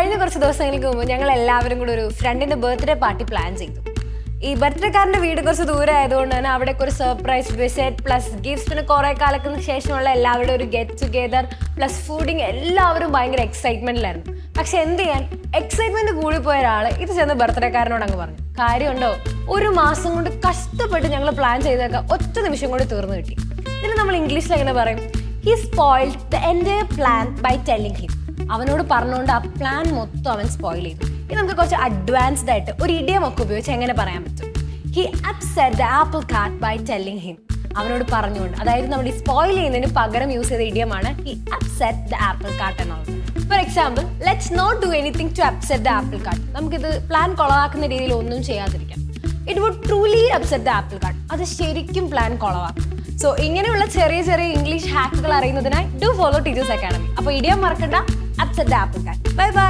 കഴിഞ്ഞ കുറച്ച് ദിവസങ്ങൾക്ക് മുമ്പ് ഞങ്ങൾ എല്ലാവരും കൂടെ ഒരു ഫ്രണ്ടിന്റെ ബർത്ത്ഡേ പാർട്ടി പ്ലാൻ ചെയ്തു ഈ ബർത്ത്ഡേക്കാരന്റെ വീട് കുറച്ച് ദൂരെ ആയതുകൊണ്ട് തന്നെ അവിടെ ഒരു സർപ്രൈസ് വിസിറ്റ് പ്ലസ് ഗിഫ്റ്റ്സ് പിന്നെ കുറെ കാലത്തിന് ശേഷമുള്ള എല്ലാവരുടെ ഒരു ഗെറ്റ് ടുഗെദർ പ്ലസ് ഫുഡിങ് എല്ലാവരും ഭയങ്കര എക്സൈറ്റ്മെന്റിലായിരുന്നു പക്ഷെ എന്ത് ചെയ്യാൻ എക്സൈറ്റ്മെന്റ് കൂടിപ്പോയ ഒരാൾ ഇത് ചെന്ന് ബർത്ത്ഡേക്കാരനോട് അങ്ങ് പറഞ്ഞു കാര്യമുണ്ടോ ഒരു മാസം കൊണ്ട് കഷ്ടപ്പെട്ട് ഞങ്ങൾ പ്ലാൻ ചെയ്തൊക്കെ ഒറ്റ നിമിഷം കൊണ്ട് തീർന്നു കിട്ടി ഇതിന് നമ്മൾ ഇംഗ്ലീഷിൽ എങ്ങനെ പറയും ഹി സ്പോയിൽഡ് ദ എൻ്റെ പ്ലാൻ ബൈ ടെല്ലിങ് ഹിം അവനോട് പറഞ്ഞുകൊണ്ട് ആ പ്ലാൻ മൊത്തം അവൻ സ്പോയിൽ ചെയ്തു ഇത് നമുക്ക് കുറച്ച് അഡ്വാൻസ്ഡ് ആയിട്ട് ഒരു ഇഡിയം ഒക്കെ ഉപയോഗിച്ച് എങ്ങനെ പറയാൻ പറ്റും he upset the apple cart by telling him അവനോട് പറഞ്ഞുകൊണ്ട് അതായത് നമ്മൾ ഈ സ്പോയിൽ ചെയ്യുന്നതിന് പകരം യൂസ് ചെയ്ത ഇഡിയമാണ് he upset the apple cart എന്നുള്ളത് for example let's not do anything to upset the apple cart നമുക്കിത് പ്ലാൻ കൊളവാക്കുന്ന രീതിയിൽ ഒന്നും ചെയ്യാതിരിക്കാം it would truly upset the apple cart അത് ശരിക്കും പ്ലാൻ കൊളവാക്കും സോ ഇങ്ങനെയുള്ള ചെറിയ ചെറിയ ഇംഗ്ലീഷ് ഹാക്കുകൾ അറിയുന്നതിനായി ഡു ഫോളോ ടീച്ചേഴ്സ് അക്കാഡമി അപ്പോൾ ഇടിയാൻ മറക്കണ്ട upset the apple cart bye by